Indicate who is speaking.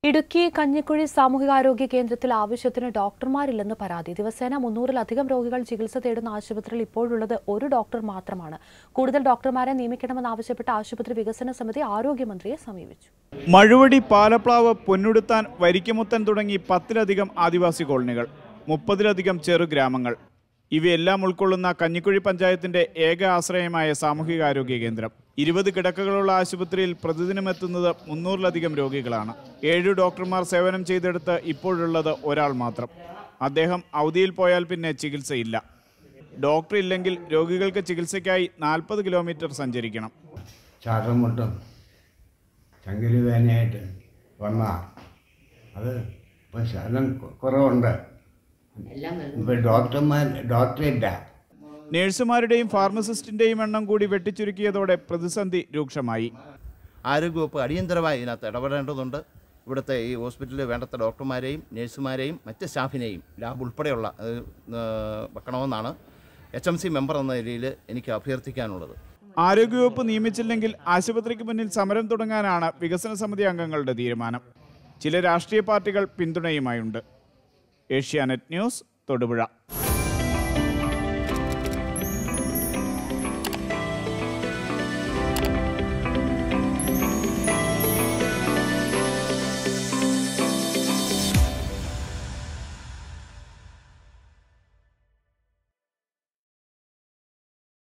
Speaker 1: ഇടുക്കി കഞ്ഞിക്കുഴി സാമൂഹികാരോഗ്യ കേന്ദ്രത്തിൽ ആവശ്യത്തിന് ഡോക്ടർമാരില്ലെന്ന് പരാതി ദിവസേന മുന്നൂറിലധികം രോഗികൾ ചികിത്സ തേടുന്ന ആശുപത്രിയിൽ ഇപ്പോഴുള്ളത് ഒരു ഡോക്ടർ മാത്രമാണ് കൂടുതൽ ഡോക്ടർമാരെ നിയമിക്കണമെന്നാവശ്യപ്പെട്ട് ആശുപത്രി വികസന സമിതി ആരോഗ്യമന്ത്രിയെ സമീപിച്ചു
Speaker 2: മഴുവടി പാലപ്ലാവ് പൊന്നുടുത്താൻ വരിക്കമുത്തൻ തുടങ്ങി പത്തിലധികം ആദിവാസി കോളനികൾ മുപ്പതിലധികം ചെറുഗ്രാമങ്ങൾ ഇവയെല്ലാം ഉൾക്കൊള്ളുന്ന കഞ്ഞിക്കുഴി പഞ്ചായത്തിന്റെ ഏക ആശ്രയമായ സാമൂഹികാരോഗ്യ കേന്ദ്രം ഇരുപത് കിടക്കകളുള്ള ആശുപത്രിയിൽ പ്രതിദിനം എത്തുന്നത് മുന്നൂറിലധികം രോഗികളാണ് ഏഴ് ഡോക്ടർമാർ സേവനം ചെയ്തെടുത്ത് ഇപ്പോഴുള്ളത് ഒരാൾ മാത്രം അദ്ദേഹം അവധിയിൽ പോയാൽ പിന്നെ ചികിത്സയില്ല ഡോക്ടർ ഇല്ലെങ്കിൽ രോഗികൾക്ക് ചികിത്സയ്ക്കായി നാൽപ്പത് കിലോമീറ്റർ സഞ്ചരിക്കണം
Speaker 3: ശ്വാസം മുട്ടും ചങ്കിലി വേദനയായിട്ട് വന്നാ അത് ഇപ്പം ശകലം കു- കുറവുണ്ട് ഇപ്പം ഡോക്ടർമാർ ഡോക്ടറില്ല
Speaker 2: നഴ്സുമാരുടെയും ഫാർമസിസ്റ്റിന്റെയും എണ്ണം കൂടി വെട്ടിച്ചുരുക്കിയതോടെ പ്രതിസന്ധി രൂക്ഷമായി
Speaker 4: ആരോഗ്യവകുപ്പ് അടിയന്തരമായി ഇതിനകത്ത് ഇടപെടേണ്ടതുണ്ട് ഇവിടുത്തെ ഈ ഹോസ്പിറ്റലിൽ വേണ്ടത്ര ഡോക്ടർമാരെയും നഴ്സുമാരെയും മറ്റ് സ്റ്റാഫിനെയും ലാബ് ഉൾപ്പെടെയുള്ള അത്, ഏഹ്, വെക്കണമെന്നാണ് എച്ച് എം സി മെമ്പർ എന്ന നിലയിൽ എനിക്ക് അഭ്യർത്ഥിക്കാനുള്ളത്
Speaker 2: ആരോഗ്യവകുപ്പ് നിയമിച്ചില്ലെങ്കിൽ ആശുപത്രിക്ക് മുന്നിൽ സമരം തുടങ്ങാനാണ് വികസന സമിതി അംഗങ്ങളുടെ തീരുമാനം ചില രാഷ്ട്രീയ പാർട്ടികൾ പിന്തുണയുമായുണ്ട് ഏഷ്യാനെറ്റ് ന്യൂസ് തൊടുപുഴ